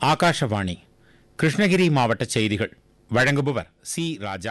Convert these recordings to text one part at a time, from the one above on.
ஆகாஷவாணி கிருஷ்ணகிரி மாவட்ட செய்திகள் வழங்குபவர் சி ராஜா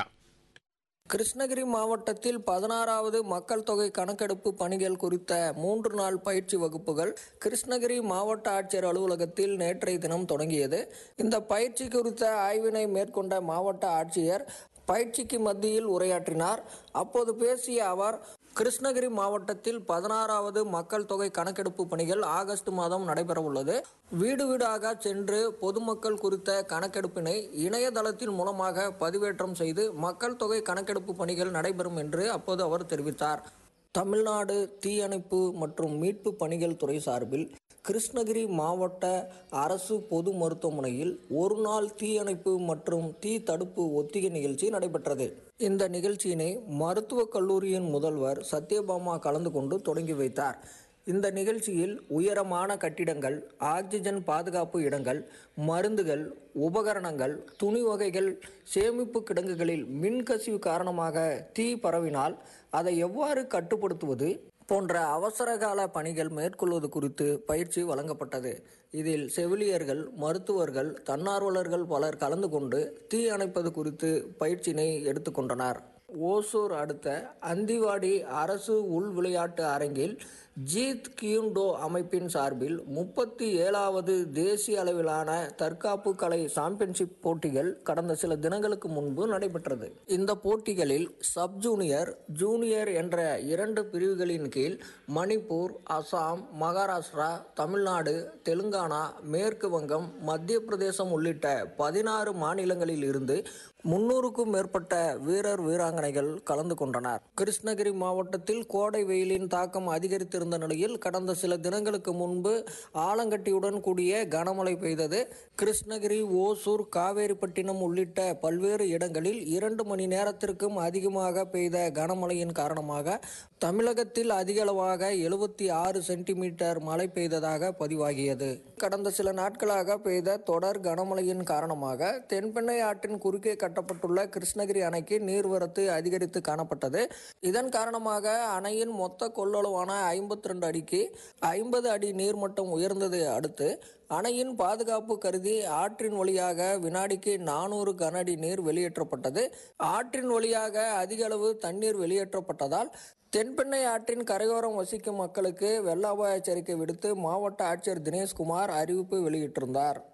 கிருஷ்ணகிரி மாவட்டத்தில் பதினாறாவது மக்கள் தொகை கணக்கெடுப்பு பணிகள் குறித்த மூன்று நாள் பயிற்சி வகுப்புகள் கிருஷ்ணகிரி மாவட்ட ஆட்சியர் அலுவலகத்தில் நேற்றைய தினம் தொடங்கியது இந்த பயிற்சி குறித்த ஆய்வினை மேற்கொண்ட மாவட்ட ஆட்சியர் பயிற்சிக்கு மத்தியில் உரையாற்றினார் அப்போது பேசிய அவர் கிருஷ்ணகிரி மாவட்டத்தில் பதினாறாவது மக்கள் தொகை கணக்கெடுப்பு பணிகள் ஆகஸ்ட் மாதம் நடைபெறவுள்ளது வீடு வீடாக சென்று பொதுமக்கள் குறித்த கணக்கெடுப்பினை இணையதளத்தின் மூலமாக பதிவேற்றம் செய்து மக்கள் தொகை கணக்கெடுப்பு பணிகள் நடைபெறும் என்று அப்போது அவர் தெரிவித்தார் தமிழ்நாடு தீயணைப்பு மற்றும் மீட்பு பணிகள் துறை சார்பில் கிருஷ்ணகிரி மாவட்ட அரசு பொது மருத்துவமனையில் ஒரு நாள் தீயணைப்பு மற்றும் தீ தடுப்பு ஒத்திகை நிகழ்ச்சி நடைபெற்றது இந்த நிகழ்ச்சியினை மருத்துவக் கல்லூரியின் முதல்வர் சத்யபாமா கலந்து கொண்டு தொடங்கி வைத்தார் இந்த நிகழ்ச்சியில் உயரமான கட்டிடங்கள் ஆக்சிஜன் பாதுகாப்பு இடங்கள் மருந்துகள் உபகரணங்கள் துணி வகைகள் சேமிப்பு கிடங்குகளில் மின்கசிவு காரணமாக தீ பரவினால் அதை எவ்வாறு கட்டுப்படுத்துவது போன்ற அவசரகால பணிகள் மேற்கொள்வது குறித்து பயிற்சி வழங்கப்பட்டது இதில் செவிலியர்கள் மருத்துவர்கள் தன்னார்வலர்கள் பலர் கலந்து கொண்டு தீ அணைப்பது குறித்து பயிற்சியினை எடுத்துக்கொண்டனர் ஓசூர் அடுத்த அந்திவாடி அரசு உள் விளையாட்டு அரங்கில் ஜீத் கியூண்டோ அமைப்பின் சார்பில் முப்பத்தி ஏழாவது தேசிய அளவிலான தற்காப்பு கலை சாம்பியன்ஷிப் போட்டிகள் கடந்த சில தினங்களுக்கு முன்பு நடைபெற்றது இந்த போட்டிகளில் சப் ஜூனியர் ஜூனியர் என்ற இரண்டு பிரிவுகளின் கீழ் மணிப்பூர் அசாம் மகாராஷ்டிரா தமிழ்நாடு தெலுங்கானா மேற்கு வங்கம் மத்திய பிரதேசம் உள்ளிட்ட பதினாறு மாநிலங்களில் இருந்து முன்னூறுக்கும் மேற்பட்ட வீரர் வீராங்கனைகள் கலந்து கொண்டனர் கிருஷ்ணகிரி மாவட்டத்தில் கோடை வெயிலின் தாக்கம் அதிகரித்திருந்த நிலையில் கடந்த சில தினங்களுக்கு முன்பு ஆலங்கட்டியுடன் கூடிய கனமழை பெய்தது கிருஷ்ணகிரி ஓசூர் காவேரிப்பட்டினம் உள்ளிட்ட பல்வேறு இடங்களில் இரண்டு மணி நேரத்திற்கும் அதிகமாக பெய்த கனமழையின் காரணமாக தமிழகத்தில் அதிகளவாக எழுபத்தி ஆறு சென்டிமீட்டர் மழை பெய்ததாக பதிவாகியது கடந்த சில நாட்களாக பெய்த தொடர் கனமழையின் காரணமாக தென்பெண்ணை ஆற்றின் குறுக்கே கட்டப்பட்டுள்ள கிருஷ்ணகிரி அணைக்கு நீர்வரத்து அதிகரித்து காணப்பட்டது இதன் காரணமாக அணையின் மொத்த கொள்ளளவான ஐம்பத்தி ரெண்டு அடிக்கு ஐம்பது அடி நீர்மட்டம் உயர்ந்ததை அடுத்து அணையின் பாதுகாப்பு கருதி ஆற்றின் வழியாக வினாடிக்கு நானூறு கன அடி நீர் வெளியேற்றப்பட்டது ஆற்றின் வழியாக அதிக அளவு தண்ணீர் வெளியேற்றப்பட்டதால் தென்பெண்ணை ஆற்றின் கரையோரம் வசிக்கும் மக்களுக்கு வெள்ள அபாய எச்சரிக்கை விடுத்து மாவட்ட ஆட்சியர் தினேஷ்குமார் அறிவிப்பு வெளியிட்டிருந்தார்